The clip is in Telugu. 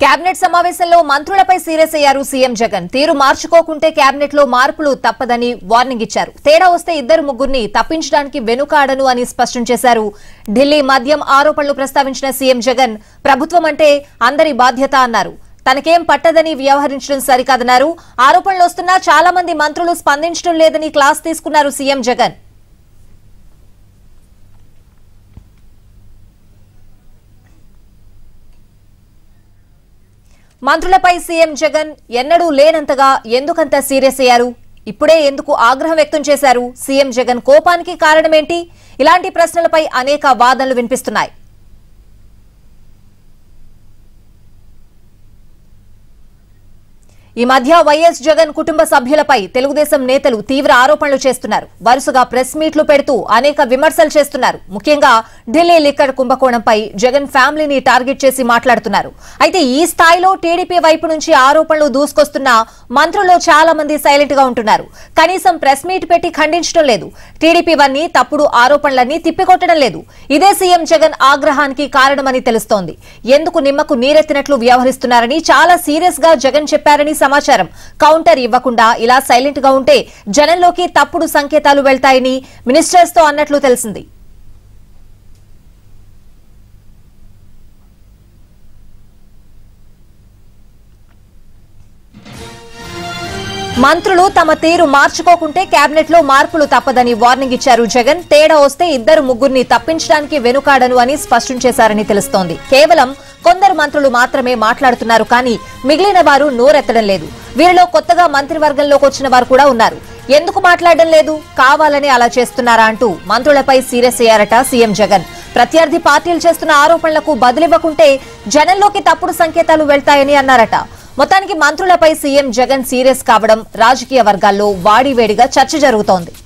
కేబినెట్ సమావేశంలో మంత్రులపై సీరియస్ అయ్యారు సీఎం జగన్ తీరు మార్చుకోకుంటే కేబినెట్ లో మార్పులు తప్పదని వార్నింగ్ ఇచ్చారు తేడా వస్తే ఇద్దరు ముగ్గురిని తప్పించడానికి వెనుకాడను అని స్పష్టం చేశారు ఢిల్లీ మద్యం ఆరోపణలు ప్రస్తావించిన సీఎం జగన్ ప్రభుత్వం అంటే అందరి బాధ్యత అన్నారు తనకేం పట్టదని వ్యవహరించడం సరికాదన్నారు ఆరోపణలు వస్తున్నా చాలా మంది మంత్రులు స్పందించడం లేదని క్లాస్ తీసుకున్నారు సీఎం జగన్ మంత్రులపై సీఎం జగన్ ఎన్నడూ లేనంతగా ఎందుకంత సీరియస్ అయ్యారు ఇప్పుడే ఎందుకు ఆగ్రహం వ్యక్తం చేశారు సీఎం జగన్ కోపానికి కారణమేంటి ఇలాంటి ప్రశ్నలపై అనేక వాదనలు వినిపిస్తున్నాయి ఈ మధ్య వైఎస్ జగన్ కుటుంబ సభ్యులపై తెలుగుదేశం నేతలు తీవ్ర ఆరోపణలు చేస్తున్నారు వరుసగా ప్రెస్ మీట్లు పెడుతూ అనేక విమర్శలు చేస్తున్నారు ముఖ్యంగా ఢిల్లీ లిక్కర్ కుంభకోణంపై జగన్ ఫ్యామిలీని టార్గెట్ చేసి మాట్లాడుతున్నారు అయితే ఈ స్థాయిలో టీడీపీ వైపు నుంచి ఆరోపణలు దూసుకొస్తున్న మంత్రులు చాలా మంది సైలెంట్ గా ఉంటున్నారు కనీసం ప్రెస్ మీట్ పెట్టి ఖండించడం లేదు టీడీపీ వన్ని తప్పుడు ఆరోపణలన్నీ తిప్పికొట్టడం లేదు ఇదే సీఎం జగన్ ఆగ్రహానికి కారణమని తెలుస్తోంది ఎందుకు నిమ్మకు నీరెత్తినట్లు వ్యవహరిస్తున్నారని చాలా సీరియస్ గా జగన్ చెప్పారని సమాచారం కౌంటర్ ఇవ్వకుండా ఇలా సైలెంట్ గా ఉంటే జనంలోకి తప్పుడు సంకేతాలు వెళ్తాయని మినిస్టర్స్ తో అన్నట్లు తెలిసింది మంత్రులు తమ తీరు మార్చుకోకుంటే కేబినెట్ లో మార్పులు తప్పదని వార్నింగ్ ఇచ్చారు జగన్ తేడా వస్తే ఇద్దరు ముగ్గురిని తప్పించడానికి వెనుకాడను అని స్పష్టం చేశారని తెలుస్తోంది కేవలం కొందరు మంత్రులు మాత్రమే మాట్లాడుతున్నారు కానీ మిగిలిన వారు నోరెత్తడం లేదు వీరిలో కొత్తగా మంత్రివర్గంలోకి వచ్చిన వారు కూడా ఉన్నారు ఎందుకు మాట్లాడడం లేదు కావాలని అలా చేస్తున్నారా అంటూ మంత్రులపై సీరియస్ అయ్యారట సీఎం జగన్ ప్రత్యర్థి పార్టీలు చేస్తున్న ఆరోపణలకు బదులివ్వకుంటే జనంలోకి తప్పుడు సంకేతాలు వెళ్తాయని అన్నారట మొత్తానికి మంత్రులపై సీఎం జగన్ సీరియస్ కావడం రాజకీయ వర్గాల్లో వాడివేడిగా చర్చ జరుగుతోంది